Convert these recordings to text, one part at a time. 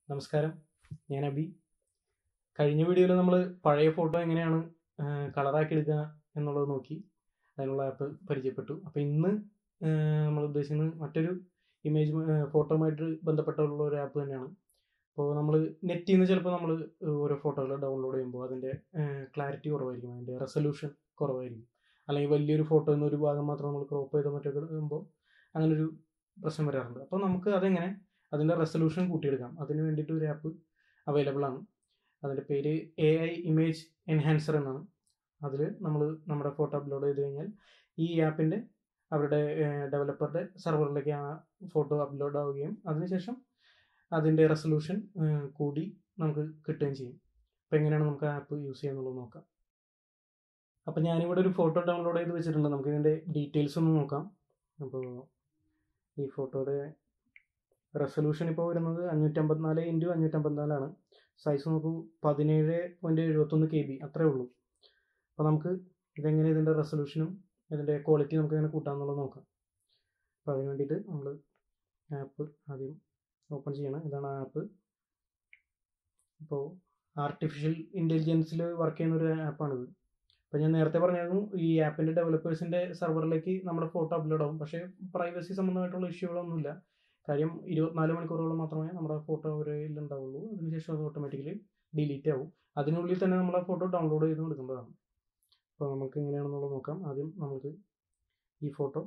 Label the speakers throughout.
Speaker 1: നമസ്കാരം ഞാൻ അബി കഴിഞ്ഞ വീഡിയോയിൽ നമ്മൾ പഴയ ഫോട്ടോ എങ്ങനെയാണ് കളറാക്കി എടുക്കുക എന്നുള്ളത് നോക്കി അതിനുള്ള ആപ്പ് പരിചയപ്പെട്ടു അപ്പോൾ ഇന്ന് നമ്മൾ ഉദ്ദേശിക്കുന്നത് മറ്റൊരു ഇമേജ് ഫോട്ടോയുമായിട്ട് ബന്ധപ്പെട്ടുള്ള ഒരു ആപ്പ് തന്നെയാണ് അപ്പോൾ നമ്മൾ നെറ്റിൽ നിന്ന് ചിലപ്പോൾ നമ്മൾ ഓരോ ഫോട്ടോകൾ ഡൗൺലോഡ് ചെയ്യുമ്പോൾ അതിൻ്റെ ക്ലാരിറ്റി കുറവായിരിക്കും അതിൻ്റെ റെസൊല്യൂഷൻ കുറവായിരിക്കും അല്ലെങ്കിൽ വലിയൊരു ഫോട്ടോ നിന്ന് ഒരു ഭാഗം മാത്രം നമ്മൾ ക്രോപ്പ് ചെയ്തോ മറ്റൊക്കെ എടുക്കുമ്പോൾ അങ്ങനൊരു പ്രശ്നം വരാറുണ്ട് അപ്പോൾ നമുക്ക് അതെങ്ങനെ അതിൻ്റെ റെസൊല്യൂഷൻ കൂട്ടിയെടുക്കാം അതിന് വേണ്ടിയിട്ട് ഒരു ആപ്പ് അവൈലബിൾ ആണ് അതിൻ്റെ പേര് എ ഐ ഇമേജ് എൻഹാൻസർ എന്നാണ് അതിൽ നമ്മൾ നമ്മുടെ ഫോട്ടോ അപ്ലോഡ് ചെയ്ത് കഴിഞ്ഞാൽ ഈ ആപ്പിൻ്റെ അവരുടെ ഡെവലപ്പറുടെ സെർവറിലേക്ക് ആ ഫോട്ടോ അപ്ലോഡ് ആവുകയും അതിനുശേഷം അതിൻ്റെ റെസൊല്യൂഷൻ കൂടി നമുക്ക് കിട്ടുകയും ചെയ്യും അപ്പോൾ എങ്ങനെയാണ് നമുക്ക് ആപ്പ് യൂസ് ചെയ്യാന്നുള്ളത് നോക്കാം അപ്പോൾ ഞാനിവിടെ ഒരു ഫോട്ടോ ഡൗൺലോഡ് ചെയ്ത് വെച്ചിട്ടുണ്ട് നമുക്ക് ഇതിൻ്റെ ഡീറ്റെയിൽസ് ഒന്ന് നോക്കാം അപ്പോൾ ഈ ഫോട്ടോയുടെ റെസൊല്യൂഷൻ ഇപ്പോൾ വരുന്നത് അഞ്ഞൂറ്റമ്പത്തിനാല് ഇൻറ്റു അഞ്ഞൂറ്റമ്പത്തിനാലാണ് സൈസ് നോക്കൂ പതിനേഴ് പോയിൻറ്റ് എഴുപത്തൊന്ന് കെ ബി അത്രേ ഉള്ളൂ അപ്പോൾ നമുക്ക് ഇതെങ്ങനെ ഇതിൻ്റെ റെസൊല്യൂഷനും ഇതിൻ്റെ ക്വാളിറ്റി നമുക്ക് എങ്ങനെ കൂട്ടാമെന്നുള്ളത് നോക്കാം അപ്പോൾ അതിന് വേണ്ടിയിട്ട് നമ്മൾ ആപ്പ് ആദ്യം ഓപ്പൺ ചെയ്യണം ഇതാണ് ആപ്പ് ഇപ്പോൾ ആർട്ടിഫിഷ്യൽ ഇൻ്റലിജൻസിൽ വർക്ക് ചെയ്യുന്ന ഒരു ആപ്പാണിത് അപ്പോൾ ഞാൻ നേരത്തെ പറഞ്ഞായിരുന്നു ഈ ആപ്പിൻ്റെ ഡെവലപ്പേഴ്സിൻ്റെ സെർവറിലേക്ക് നമ്മുടെ ഫോട്ടോ അപ്ലോഡ് ആവും പക്ഷേ പ്രൈവസി സംബന്ധമായിട്ടുള്ള ഇഷ്യൂകളൊന്നുമില്ല കാര്യം ഇരുപത്തിനാല് മണിക്കൂറോളം മാത്രമേ നമ്മുടെ ഫോട്ടോ അവരിൽ ഉണ്ടാവുള്ളൂ അതിനുശേഷം അത് ഓട്ടോമാറ്റിക്കലി ഡിലീറ്റ് ആവും അതിനുള്ളിൽ തന്നെ നമ്മൾ ആ ഫോട്ടോ ഡൗൺലോഡ് ചെയ്ത് കൊടുക്കേണ്ടതാണ് അപ്പോൾ നമുക്ക് എങ്ങനെയാണെന്നുള്ളത് നോക്കാം ആദ്യം നമുക്ക് ഈ ഫോട്ടോ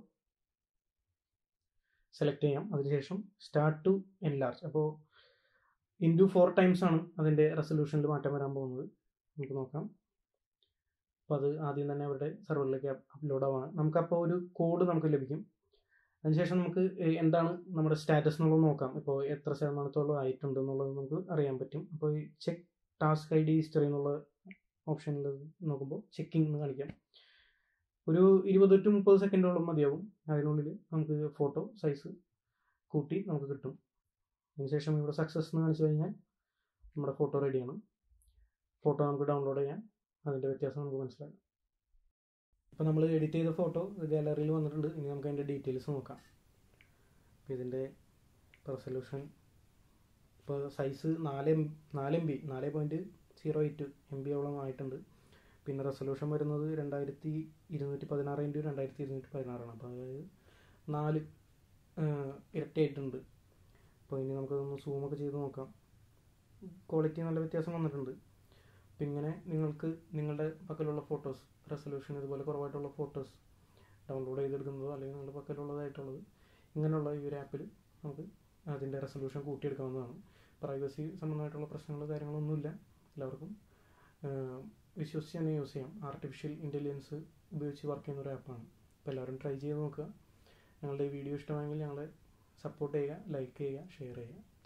Speaker 1: സെലക്ട് ചെയ്യാം അതിനുശേഷം സ്റ്റാർട്ട് ടു എൻലാർജ് അപ്പോൾ ഇൻറ്റു ഫോർ ടൈംസ് ആണ് അതിൻ്റെ റെസൊല്യൂഷനിൽ മാറ്റം വരാൻ പോകുന്നത് നമുക്ക് നോക്കാം അപ്പോൾ അത് ആദ്യം തന്നെ അവരുടെ സെർവറിലേക്ക് അപ്ലോഡ് ആവാണ് നമുക്കപ്പോൾ ഒരു കോഡ് നമുക്ക് ലഭിക്കും അതിനുശേഷം നമുക്ക് എന്താണ് നമ്മുടെ സ്റ്റാറ്റസ് എന്നുള്ളത് നോക്കാം ഇപ്പോൾ എത്ര ശതമാനത്തോളം ആയിട്ടുണ്ട് എന്നുള്ളത് നമുക്ക് അറിയാൻ പറ്റും അപ്പോൾ ഈ check task I D history എന്നുള്ള ഓപ്ഷനിൽ നോക്കുമ്പോൾ ചെക്കിംഗ് എന്ന് കാണിക്കാം ഒരു ഇരുപത് ടു മുപ്പത് സെക്കൻഡോളം മതിയാവും അതിനുള്ളിൽ നമുക്ക് ഫോട്ടോ സൈസ് കൂട്ടി നമുക്ക് കിട്ടും അതിനുശേഷം ഇവിടെ സക്സസ് എന്ന് കാണിച്ചു കഴിഞ്ഞാൽ നമ്മുടെ ഫോട്ടോ റെഡിയാണ് ഫോട്ടോ നമുക്ക് ഡൗൺലോഡ് ചെയ്യാം അതിൻ്റെ വ്യത്യാസം നമുക്ക് മനസ്സിലാക്കാം ഇപ്പോൾ നമ്മൾ എഡിറ്റ് ചെയ്ത ഫോട്ടോ ഗാലറിയിൽ വന്നിട്ടുണ്ട് ഇനി നമുക്ക് അതിൻ്റെ ഡീറ്റെയിൽസ് നോക്കാം അപ്പോൾ ഇതിൻ്റെ റെസൊല്യൂഷൻ ഇപ്പോൾ സൈസ് നാല് എം നാല് എം ബി നാല് point zero eight M B ഓളം ആയിട്ടുണ്ട് പിന്നെ റെസൊല്യൂഷൻ വരുന്നത് രണ്ടായിരത്തി ഇരുന്നൂറ്റി പതിനാറ് ഇൻറ്റു രണ്ടായിരത്തി ഇരുന്നൂറ്റി പതിനാറാണ് അപ്പോൾ അതായത് നാല് ഇരട്ടിയായിട്ടുണ്ട് അപ്പോൾ ഇനി നമുക്കതൊന്ന് സൂമൊക്കെ ചെയ്ത് നോക്കാം ക്വാളിറ്റി നല്ല വ്യത്യാസം വന്നിട്ടുണ്ട് അപ്പം ഇങ്ങനെ നിങ്ങൾക്ക് നിങ്ങളുടെ പക്കലുള്ള ഫോട്ടോസ് റെസൊല്യൂഷൻ ഇതുപോലെ കുറവായിട്ടുള്ള ഫോട്ടോസ് ഡൗൺലോഡ് ചെയ്തെടുക്കുന്നതോ അല്ലെങ്കിൽ നിങ്ങളുടെ പക്കലുള്ളതായിട്ടുള്ളത് ഇങ്ങനെയുള്ള ഈ ഒരു ആപ്പിൽ നമുക്ക് അതിൻ്റെ റെസൊല്യൂഷൻ കൂട്ടിയെടുക്കാവുന്നതാണ് പ്രൈവസി സംബന്ധമായിട്ടുള്ള പ്രശ്നങ്ങൾ കാര്യങ്ങളൊന്നുമില്ല എല്ലാവർക്കും വിശ്വസിച്ച് തന്നെ യൂസ് ചെയ്യാം ആർട്ടിഫിഷ്യൽ ഇൻ്റലിജൻസ് ഉപയോഗിച്ച് വർക്ക് ചെയ്യുന്ന ഒരു ആപ്പാണ് അപ്പോൾ എല്ലാവരും ട്രൈ ചെയ്ത് നോക്കുക ഞങ്ങളുടെ ഈ വീഡിയോ ഇഷ്ടമായെങ്കിൽ ഞങ്ങളെ സപ്പോർട്ട് ചെയ്യുക ലൈക്ക് ചെയ്യുക ഷെയർ ചെയ്യുക